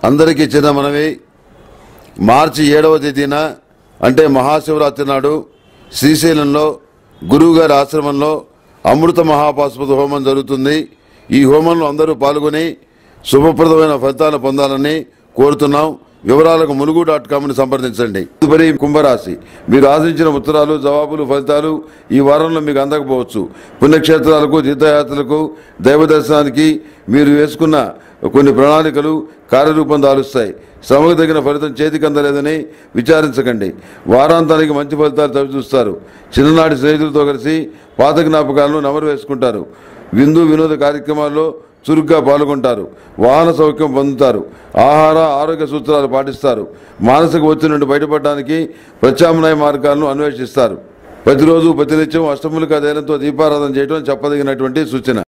అందరికీ చిన్న మనవి మార్చి ఏడవ తేదీన అంటే మహాశివరాత్రి నాడు శ్రీశైలంలో గురువుగారి ఆశ్రమంలో అమృత మహాపాశుపతి హోమం జరుగుతుంది ఈ హోమంలో అందరూ పాల్గొని శుభప్రదమైన ఫలితాలు పొందాలని కోరుతున్నాం వివరాలకు ములుగు డాట్ కామ్ని సంప్రదించండి తదుపరి కుంభరాశి మీరు ఆశించిన ఉత్తరాలు జవాబులు ఫలితాలు ఈ వారంలో మీకు అందకపోవచ్చు పుణ్యక్షేత్రాలకు తీర్థయాత్రలకు దైవ దర్శనానికి మీరు వేసుకున్న కొన్ని ప్రణాళికలు కార్యరూపం దాలుస్తాయి శ్రమకు తగిన ఫలితం చేతికి అందలేదని విచారించకండి వారాంతానికి మంచి ఫలితాలు చవిచూస్తారు చిన్ననాటి స్నేహితులతో కలిసి పాత జ్ఞాపకాలను నమరు వేసుకుంటారు విందు వినోద కార్యక్రమాల్లో చురుగ్గా పాల్గొంటారు వాహన సౌఖ్యం పొందుతారు ఆహార ఆరోగ్య సూత్రాలు పాటిస్తారు మానసిక ఒత్తిడి నుండి బయటపడడానికి ప్రత్యామ్నాయ మార్గాలను అన్వేషిస్తారు ప్రతిరోజు ప్రతినిత్యం అష్టములికా ధైర్యంతో దీపారాధన చేయడం చెప్పదగినటువంటి సూచన